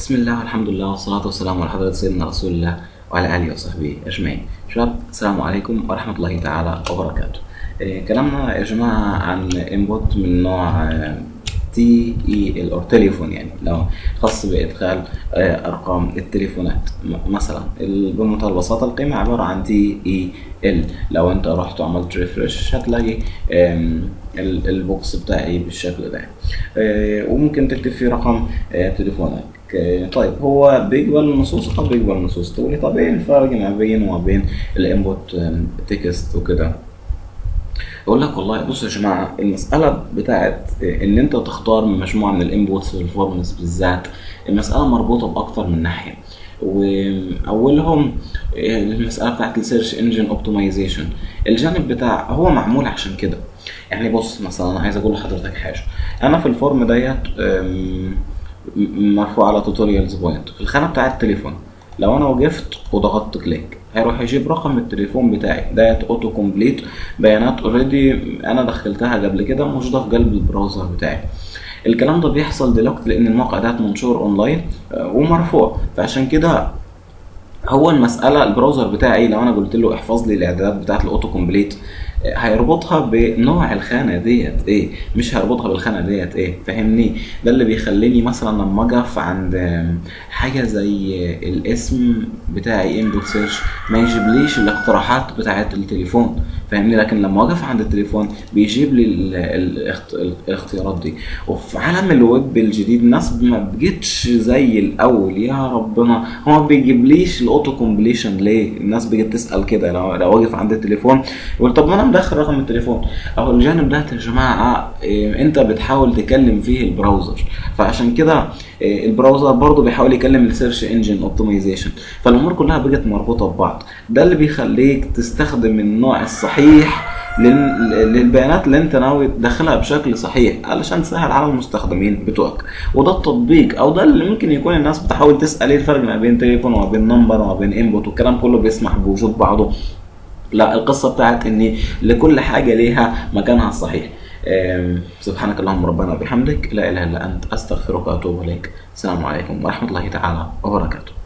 بسم الله والحمد لله والصلاة والسلام على حضرة سيدنا رسول الله وعلى آله وصحبه أجمعين شباب السلام عليكم ورحمة الله تعالى وبركاته إيه كلامنا يا جماعة عن انبوت من نوع تي اي ال او تليفون يعني لو خاص بادخال آه، ارقام التليفونات م- مثلا ال- بمنتهى البساطه القيمه عباره عن تي اي ال لو انت رحت وعملت ريفرش هتلاقي آم، ال- البوكس بتاعي بالشكل ده آه، وممكن تكتب فيه رقم آه، تليفونك آه، طيب هو بيقبل النصوص اه بيقبل النصوص تقولي طب ايه الفرق ما بينه وما بين الانبوت تكست وكده اقول لك والله بصوا يا جماعه المساله بتاعت ان انت تختار من مجموعه من الانبوتس في الفورمز بالذات المساله مربوطه باكتر من ناحيه واولهم المساله بتاعت السيرش انجن اوبتمايزيشن الجانب بتاع هو معمول عشان كده يعني بص مثلا انا عايز اقول لحضرتك حاجه انا في الفورم ديت أم، م- مرفوع على توتوريالز بوينت في الخانه بتاعت التليفون لو انا وقفت وضغطت كليك هيروح يجيب رقم التليفون بتاعي ديت اوتو كومبليت بيانات اوريدي انا دخلتها قبل كده موجوده في قلب البراوزر بتاعي الكلام ده بيحصل دلوقتي لان الموقع ده منشور اونلاين آه، ومرفوع فعشان كده هو المساله البراوزر بتاعي لو انا قلت له احفظ لي الاعدادات بتاعت الاوتو كومبليت آه، هيربطها بنوع الخانه ديت ايه مش هيربطها بالخانه ديت ايه فاهمني ده اللي بيخليني مثلا لما اقف عند آم، حاجه زي آه، الاسم بتاعي انبوت سيرش ما يجيبليش الاقتراحات بتاعت التليفون فاهمني لكن لما اقف عند التليفون بيجيب لي ال- ال- الاخت- الاختيارات دي وفي عالم الويب الجديد الناس ما بقتش زي الاول يا ربنا هو ما بيجيبليش الاوتو كومبليشن ليه الناس بقت تسال كده لو لو واقف عند التليفون يقول طب ما انا مدخل رقم التليفون اهو الجانب ده يا جماعه إيه، انت بتحاول تكلم فيه البراوزر فعشان كده إيه، البراوزر برضه بيحاول يكلم السيرش انجن اوبتمايزيشن فالامور كلها بقت مربوطه ببعض ده اللي بيخليك تستخدم النوع الصحيح لل- للبيانات اللي انت ناوي تدخلها بشكل صحيح علشان تسهل على المستخدمين بتوعك وده التطبيق او ده اللي ممكن يكون الناس بتحاول تسال ايه الفرق ما بين تليفون وما بين نمبر وما بين انبوت والكلام كله بيسمح بوجود بعضه لا القصه بتاعت ان لكل حاجه ليها مكانها الصحيح أم، سبحانك اللهم ربنا وبحمدك لا اله الا انت استغفرك واتوب اليك السلام عليكم ورحمه الله تعالى وبركاته